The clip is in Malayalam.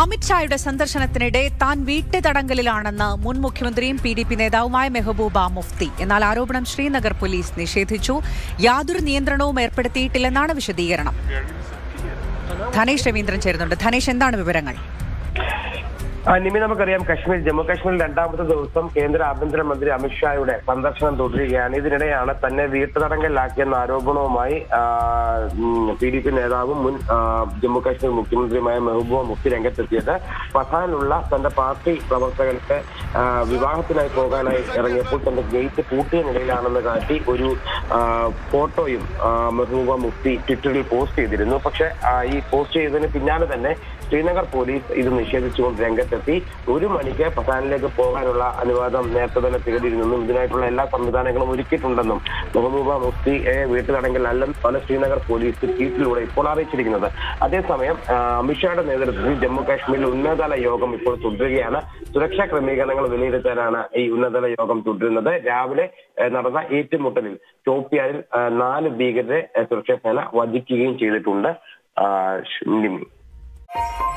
അമിത്ഷായുടെ സന്ദർശനത്തിനിടെ താൻ വീട്ടുതടങ്കലിലാണെന്ന് മുൻ മുഖ്യമന്ത്രിയും പി ഡി പി നേതാവുമായ മെഹബൂബ മുഫ്തി എന്നാൽ ആരോപണം ശ്രീനഗർ പോലീസ് നിഷേധിച്ചു യാതൊരു നിയന്ത്രണവും ഏർപ്പെടുത്തിയിട്ടില്ലെന്നാണ് വിശദീകരണം ധനേഷ് രവീന്ദ്രൻ ചേരുന്നുണ്ട് ധനേഷ് എന്താണ് വിവരങ്ങൾ ആ, നിമി നമുക്കറിയാം കശ്മീർ ജമ്മു കാശ്മീരിൽ രണ്ടാമത്തെ ദിവസം കേന്ദ്ര ആഭ്യന്തരമന്ത്രി അമിത്ഷായുടെ സന്ദർശനം തുടരുകയാണ് ഇതിനിടെയാണ് തന്നെ വീട്ടുതടങ്കലിലാക്കിയെന്ന ആരോപണവുമായി പി ഡി പി നേതാവും മുൻ ആ, ജമ്മു കാശ്മീർ മുഖ്യമന്ത്രിയുമായ മെഹബൂബ മുഫ്തി രംഗത്തെത്തിയത് പത്താനുള്ള തന്റെ പാർട്ടി പ്രവർത്തകർക്ക് ആ, വിവാഹത്തിനായി പോകാനായി ഇറങ്ങിയപ്പോൾ തന്റെ ഗേറ്റ് പൂട്ടിയ നിലയിലാണെന്ന് കാട്ടി ഒരു ആ, ഫോട്ടോയും ആ, മെഹബൂബ മുഫ്തി ട്വിറ്ററിൽ പോസ്റ്റ് ചെയ്തിരുന്നു പക്ഷെ ആ, ഈ പോസ്റ്റ് ചെയ്തതിന് പിന്നാലെ തന്നെ ശ്രീനഗർ പോലീസ് ഇത് നിഷേധിച്ചുകൊണ്ട് രംഗത്തെത്തി ഒരു മണിക്ക് പത്താനിലേക്ക് പോകാനുള്ള അനുവാദം നേരത്തെ തന്നെ തേടിയിരുന്നെന്നും ഇതിനായിട്ടുള്ള എല്ലാ സംവിധാനങ്ങളും ഒരുക്കിയിട്ടുണ്ടെന്നും മെഹബൂബ മുഫ്തിയെ വീട്ടുതടങ്കലല്ലെന്നാണ് ശ്രീനഗർ പോലീസ് ട്വീറ്റിലൂടെ ഇപ്പോൾ അറിയിച്ചിരിക്കുന്നത് അതേസമയം ആ, അമിത്ഷായുടെ നേതൃത്വത്തിൽ ജമ്മു കാശ്മീരിൽ ഉന്നതതല യോഗം ഇപ്പോൾ തുടരുകയാണ് സുരക്ഷാ ക്രമീകരണങ്ങൾ വിലയിരുത്താനാണ് ഈ ഉന്നതതല യോഗം തുടരുന്നത് രാവിലെ ആ, നടന്ന ഏറ്റുമുട്ടലിൽ ചോപ്പിയാനിൽ ആ, നാല് ഭീകരരെ ആ, സുരക്ഷാ സേന വധിക്കുകയും ചെയ്തിട്ടുണ്ട് ആ, നിമി